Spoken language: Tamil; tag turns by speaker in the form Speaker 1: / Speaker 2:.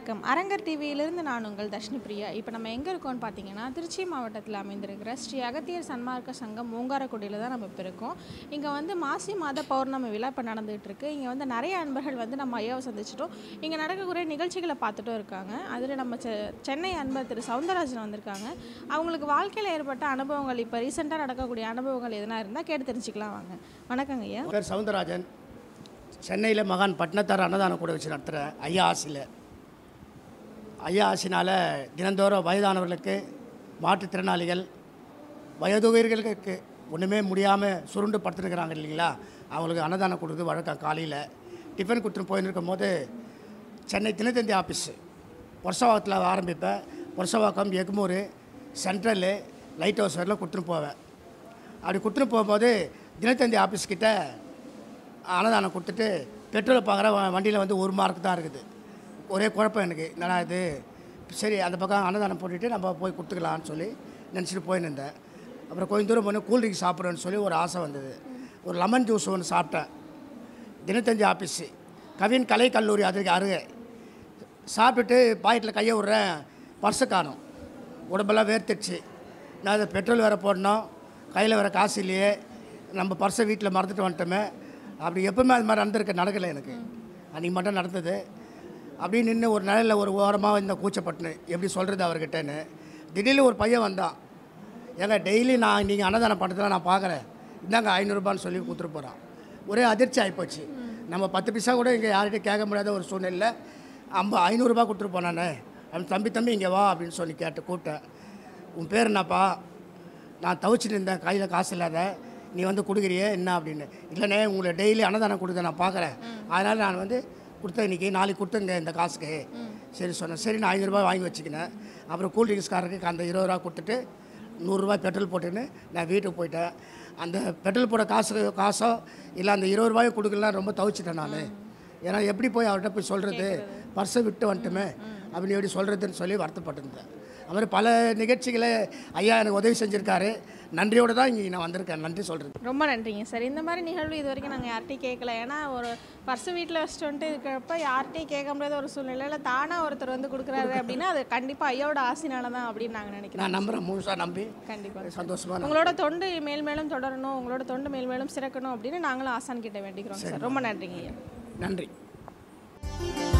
Speaker 1: வணக்கம் அரங்கர் டிவியிலிருந்து நான் உங்கள் தர்ஷினி பிரியா இப்போ நம்ம எங்கே இருக்கோம்னு பார்த்தீங்கன்னா திருச்சி மாவட்டத்தில் அமைந்திருக்கிற ஸ்ரீ அகத்தியர் சன்மார்க்க சங்கம் மூங்காரக்குடியில் தான் நம்ம இப்போ இருக்கோம் இங்கே வந்து மாசி மாத பௌர்ணமி விழா இப்போ நடந்துகிட்டு இருக்கு இங்கே வந்து நிறைய அன்பர்கள் வந்து நம்ம ஐயாவை சந்திச்சிட்டோம் இங்கே நடக்கக்கூடிய நிகழ்ச்சிகளை பார்த்துட்டும் இருக்காங்க அதில் நம்ம செ சென்னை அன்பர் திரு சவுந்தரராஜன் வந்திருக்காங்க அவங்களுக்கு வாழ்க்கையில் ஏற்பட்ட அனுபவங்கள் இப்போ ரீசெண்டாக நடக்கக்கூடிய அனுபவங்கள் எதனா இருந்தால் கேட்டு தெரிஞ்சுக்கலாம் வாங்க வணக்கங்க ஐயா
Speaker 2: பேர் சவுந்தரராஜன் சென்னையில் மகான் பட்னத்தார் அன்னதானம் கூட வச்சு நடத்துகிறேன் ஐயா ஆசியில் ஐயா ஆசினால் தினந்தோறும் வயதானவர்களுக்கு மாற்றுத்திறனாளிகள் வயதுயர்களுக்கு ஒன்றுமே முடியாமல் சுருண்டு படுத்துருக்குறாங்க இல்லைங்களா அவங்களுக்கு அன்னதானம் கொடுக்குறது வழக்கம் காலையில் டிஃபன் கொடுத்துட்டு போயின்னு இருக்கும்போது சென்னை தினத்தந்தி ஆஃபீஸு வருஷவாக்கத்தில் ஆரம்பிப்பேன் வருஷவாக்கம் எக்மூர் சென்ட்ரலு லைட் ஹவுஸ் வரலாம் கொடுத்துட்டு போவேன் அப்படி கொடுத்துட்டு போகும்போது தினத்தந்தி ஆஃபீஸ் கிட்ட அன்னதானம் கொடுத்துட்டு பெட்ரோல் பார்க்குற வண்டியில் வந்து ஒரு மார்க் தான் இருக்குது ஒரே குழப்பம் எனக்கு என்னடா இது சரி அந்த பக்கம் அன்னதானம் போட்டுட்டு நம்ம போய் கொடுத்துக்கலான்னு சொல்லி நினச்சிட்டு போயின்னு இருந்தேன் அப்புறம் கொஞ்சம் தூரம் போய் கூல்ட்ரிங்க் சாப்பிட்றேன்னு சொல்லி ஒரு ஆசை வந்தது ஒரு லெமன் ஜூஸ் ஒன்று சாப்பிட்டேன் தினத்தந்தி ஆஃபீஸு கவின் கலை கல்லூரி அதுக்கு அருகே சாப்பிட்டுட்டு பாக்கெட்டில் கையை விட்றேன் பர்ஸை காணும் உடம்பெல்லாம் வேர்த்துடுச்சு நான் அதை பெட்ரோல் வேறு போடணும் கையில் வேறு காசு இல்லையே நம்ம பர்ஸை வீட்டில் மறந்துட்டு வந்துட்டோமே அப்படி எப்பவுமே அது மாதிரி நடந்திருக்க நடக்கலை எனக்கு அன்றைக்கி மட்டும் நடந்தது அப்படியே நின்று ஒரு நிலையில் ஒரு ஓரமாக இந்த கூச்சப்பட்டுன்னு எப்படி சொல்கிறது அவர்கிட்டன்னு திடீர்னு ஒரு பையன் வந்தான் ஏங்க டெய்லி நான் நீங்கள் அன்னதானம் பண்ணுறதுலாம் நான் பார்க்குறேன் இந்தாங்க ஐநூறுரூபான்னு சொல்லி கொடுத்துட்டு போகிறான் ஒரே அதிர்ச்சி ஆகிப்போச்சு நம்ம பத்து பைசா கூட இங்கே யார்கிட்டையும் கேட்க முடியாத ஒரு சூழ்நிலையில் ஐம்பது ஐநூறுரூபா கொடுத்துட்டு போனானே அவன் தம்பி தம்பி இங்கே வா அப்படின்னு சொல்லி கேட்டு கூப்பிட்டேன் உன் பேர் என்னப்பா நான் தவிச்சிட்டு இருந்தேன் கையில் காசு இல்லாத நீ வந்து கொடுக்குறியே என்ன அப்படின்னு இல்லைண்ணே உங்களை டெய்லி அன்னதானம் கொடுத்த நான் பார்க்குறேன் அதனால் நான் வந்து கொடுத்தேன் இன்றைக்கி நாளைக்கு கொடுத்துங்க இந்த காசுக்கு சரி சொன்னேன் சரி நான் ஐநூறுரூபா வாங்கி வச்சுக்கினேன் அப்புறம் கூல்ட்ரிங்க்ஸ்காரருக்கு அந்த இருபது ரூபா கொடுத்துட்டு நூறுரூவா பெட்ரோல் போட்டுன்னு நான் வீட்டுக்கு போயிட்டேன் அந்த பெட்ரோல் போட காசு காசோ இல்லை அந்த இருபது ரூபாயும் கொடுக்கலாம் ரொம்ப தவிச்சிட்டேன் நான் ஏன்னா எப்படி போய் அவர்கிட்ட போய் சொல்கிறது பர்ஸை விட்டு வந்துட்டுமே அப்படின்னு எப்படி சொல்கிறதுன்னு சொல்லி வருத்தப்பட்டிருந்தேன் அது மாதிரி பல நிகழ்ச்சிகளை ஐயா எனக்கு உதவி செஞ்சுருக்காரு நன்றியோடு தான் இங்கே நான் வந்திருக்கேன் நன்றி சொல்கிறது
Speaker 1: ரொம்ப நன்றிங்க சார் இந்த மாதிரி நிகழ்வு இது வரைக்கும் நாங்கள் யார்கிட்டையும் கேட்கல ஏன்னா ஒரு பர்ஸ் வீட்டில் வச்சுட்டு வந்துட்டு இருக்கிறப்ப யார்கிட்டையும் கேட்க முடியாத ஒரு சூழ்நிலையில் தானாக ஒருத்தர் வந்து கொடுக்குறாரு அப்படின்னா அது கண்டிப்பாக ஐயோட ஆசைனால தான் அப்படின்னு நாங்கள் நினைக்கிறோம்
Speaker 2: நான் நம்புகிறேன் முழுசாக நம்பி
Speaker 1: கண்டிப்பாக
Speaker 2: சந்தோஷமாக நான்
Speaker 1: உங்களோட தொண்டு மேல் மேலும் தொடரணும் உங்களோட தொண்டு மேல் மேலும் சிறக்கணும் அப்படின்னு நாங்களும் ஆசான் கிட்ட வேண்டிக்கிறோம் சார் ரொம்ப நன்றிங்க ஐயா
Speaker 2: நன்றி